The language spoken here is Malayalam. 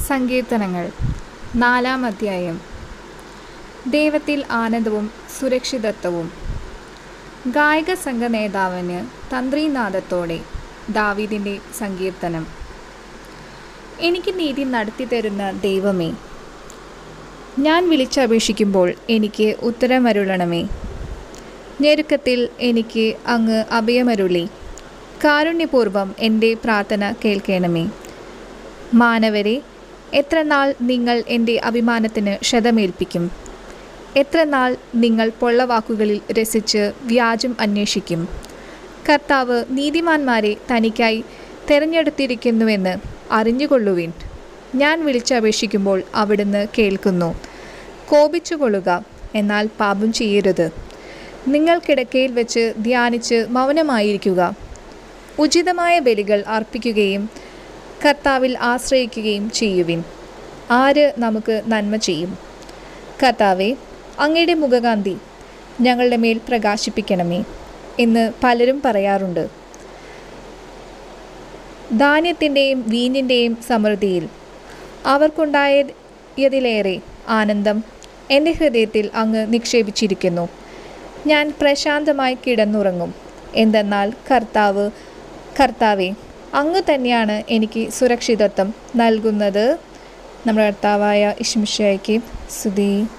സങ്കീർത്തനങ്ങൾ നാലാം അധ്യായം ദൈവത്തിൽ ആനന്ദവും സുരക്ഷിതത്വവും ഗായക സംഘ നേതാവിന് തന്ത്രീനാദത്തോടെ ദാവീദിൻ്റെ സങ്കീർത്തനം എനിക്ക് നീതി നടത്തി തരുന്ന ദൈവമേ ഞാൻ വിളിച്ചപേക്ഷിക്കുമ്പോൾ എനിക്ക് ഉത്തരമരുളണമേ ഞെരുക്കത്തിൽ എനിക്ക് അങ്ങ് അഭയമരുളി കാരുണ്യപൂർവം എൻ്റെ പ്രാർത്ഥന കേൾക്കണമേ മാനവരെ എത്ര നാൾ നിങ്ങൾ എൻ്റെ അഭിമാനത്തിന് ക്ഷതമേൽപ്പിക്കും എത്ര നാൾ നിങ്ങൾ പൊള്ളവാക്കുകളിൽ രസിച്ച് വ്യാജം അന്വേഷിക്കും കർത്താവ് നീതിമാന്മാരെ തനിക്കായി തിരഞ്ഞെടുത്തിരിക്കുന്നുവെന്ന് അറിഞ്ഞുകൊള്ളുവിൻ ഞാൻ വിളിച്ചപേക്ഷിക്കുമ്പോൾ അവിടുന്ന് കേൾക്കുന്നു കോപിച്ചുകൊള്ളുക എന്നാൽ പാപം ചെയ്യരുത് നിങ്ങൾ കിടക്കയിൽ വെച്ച് ധ്യാനിച്ച് മൗനമായിരിക്കുക ഉചിതമായ ബലികൾ അർപ്പിക്കുകയും കർത്താവിൽ ആശ്രയിക്കുകയും ചെയ്യുവിൻ ആര് നമുക്ക് നന്മ ചെയ്യും കർത്താവെ അങ്ങയുടെ മുഖകാന്തി ഞങ്ങളുടെ മേൽ പ്രകാശിപ്പിക്കണമേ എന്ന് പലരും പറയാറുണ്ട് ധാന്യത്തിൻ്റെയും വീഞ്ഞിൻ്റെയും സമൃദ്ധിയിൽ അവർക്കുണ്ടായതിലേറെ ആനന്ദം എൻ്റെ ഹൃദയത്തിൽ അങ്ങ് നിക്ഷേപിച്ചിരിക്കുന്നു ഞാൻ പ്രശാന്തമായി കിടന്നുറങ്ങും എന്തെന്നാൽ കർത്താവ് കർത്താവെ അങ്ങ് തന്നെയാണ് എനിക്ക് സുരക്ഷിതത്വം നൽകുന്നത് നമ്മുടെ കർത്താവായ ഇഷ്മിഷയ്ക്ക് സ്തുതി